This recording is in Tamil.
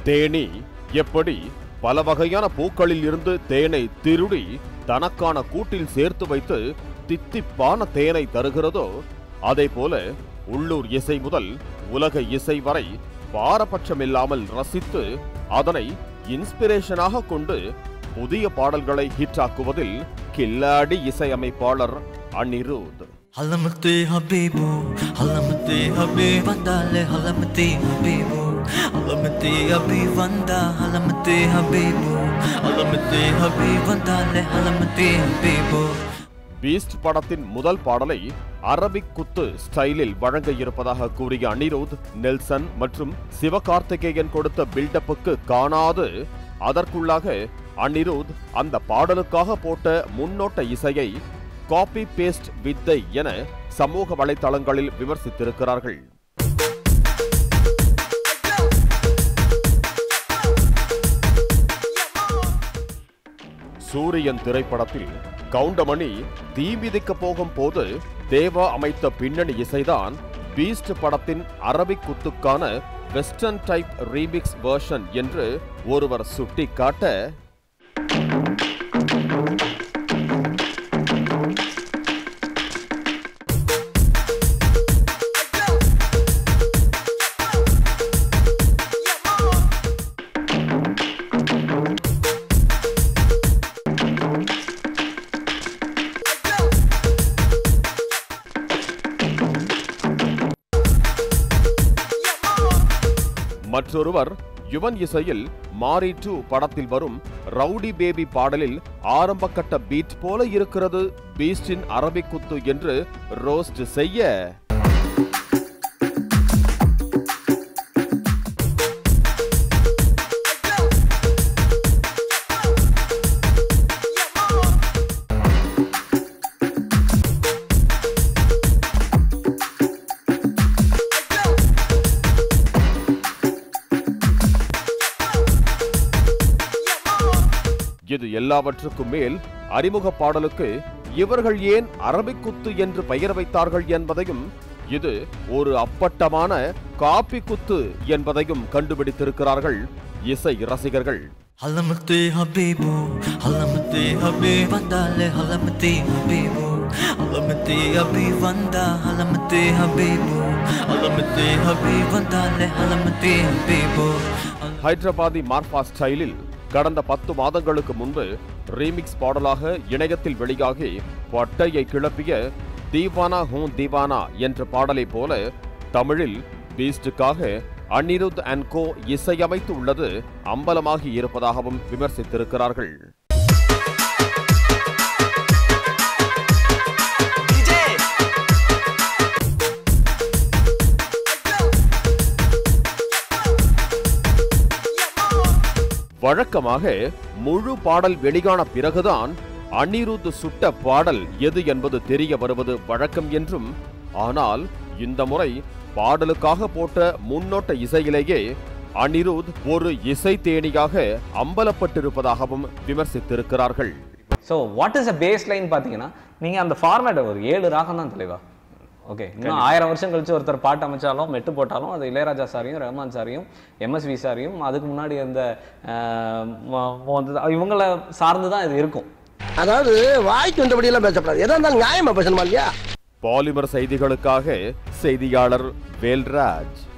தேனி எப்படி பல வகையான பூக்களில் இருந்து தேனை திருடி தனக்கான கூட்டில் சேர்த்து வைத்து தித்திப்பான தேனை தருகிறதோ அதே போல உள்ளூர் இசை முதல் உலக இசை வரை பாரபட்சமில்லாமல் ரசித்து அதனை இன்ஸ்பிரேஷனாக கொண்டு புதிய பாடல்களை ஹிட்டாக்குவதில் கில்லாடி இசையமைப்பாளர் Anirudh Halamati Habibu, Halamati Habib, Vandale, Halamati Habibu, Halamati Habib, Vanda, Halamati Habibu, Halamati Habib, Vandale, Halamati Habibu. Beast படத்தின் முதல் பாடலை அரபிக் குத்து ஸ்டைலில் வழங்க இருப்பதாக கூறிய அனிருத் நெல்சன் மற்றும் சிவகார்த்திகேயன் கொடுத்த பில்டப்புக்கு காணாது அதற்குள்ளாக அனிருத் அந்த பாடலுக்காக போட்ட முன்னோட்ட இசையை காப்பி பேஸ்ட் வித்தை என சமூக வலைத்தளங்களில் விமர்சித்திருக்கிறார்கள் சூரியன் திரைப்படத்தில் கவுண்டமணி தீ மிதிக்க போகும் போது தேவா அமைத்த பின்னணி இசைதான் பீஸ்ட் படத்தின் அரபிக் குத்துக்கான வெஸ்டர்ன் டைப் ரீமிக்ஸ் வெர்ஷன் என்று ஒருவர் சுட்டிக்காட்ட மற்றொருவர் யுவன் இசையில் மாரி டூ படத்தில் வரும் ரவுடி பேபி பாடலில் ஆரம்ப கட்ட பீட் போல இருக்கிறது பீஸ்டின் அரபிக் குத்து என்று ரோஸ்ட் செய்ய இது எல்லாவற்றுக்கும் மேல் அறிமுக பாடலுக்கு இவர்கள் ஏன் அரபிக் குத்து என்று பெயர் வைத்தார்கள் என்பதையும் இது ஒரு அப்பட்டமான காப்பி குத்து என்பதையும் கண்டுபிடித்திருக்கிறார்கள் இசை ரசிகர்கள் Halamati Habibu, Halamati Habib, Vandale, Halamati Habibu, Halamati Habib, Vanda, Halamati Habibu, Halamati Habib, Vandale, Halamati Habibu. Hyderabadi மார்பா ஸ்டைலில் கடந்த பத்து மாதங்களுக்கு முன்பு ரீமிக்ஸ் பாடலாக இணையத்தில் வெளியாகி பட்டையை கிளப்பிய தீவானா ஹூ தீவானா என்ற பாடலை போல தமிழில் பீஸ்டுக்காக அனிருத் அண்ட் கோ இசையமைத்து உள்ளது அம்பலமாகி இருப்பதாகவும் விமர்சித்திருக்கிறார்கள் வழக்கமாக முழு பாடல் வெளியான பிறகுதான் அனிருத் சுட்ட பாடல் எது என்பது தெரிய வருவது வழக்கம் என்றும் ஆனால் இந்த முறை பாடலுக்காக போட்ட முன்னோட்ட இசையிலேயே அனிருத் ஒரு இசை தேனியாக அம்பலப்பட்டிருப்பதாகவும் விமர்சித்திருக்கிறார்கள் so what is a bass line பார்த்தீங்கன்னா நீங்கள் அந்த ஃபார்மேட்டை ஒரு ஏழு ராகம் தான் தலைவா ஓகே இன்னும் ஆயிரம் வருஷம் கழிச்சு ஒருத்தர் பாட்டு அமைச்சாலும் மெட்டு போட்டாலும் அது இளையராஜா சாரையும் ரஹ்மான் சாரையும் எம்எஸ்வி சாரையும் அதுக்கு முன்னாடி இருந்த ஆஹ், ம- ம- இவங்கள சார்ந்து தான் இது இருக்கும் அதாவது வாய்க்கு வந்தபடி எல்லாம் பேசக்கூடாது எதா இருந்தாலும் நியாயமா பேசணுமா இல்லையா பாலிமர் செய்திகளுக்காக செய்தியாளர் வேல்ராஜ்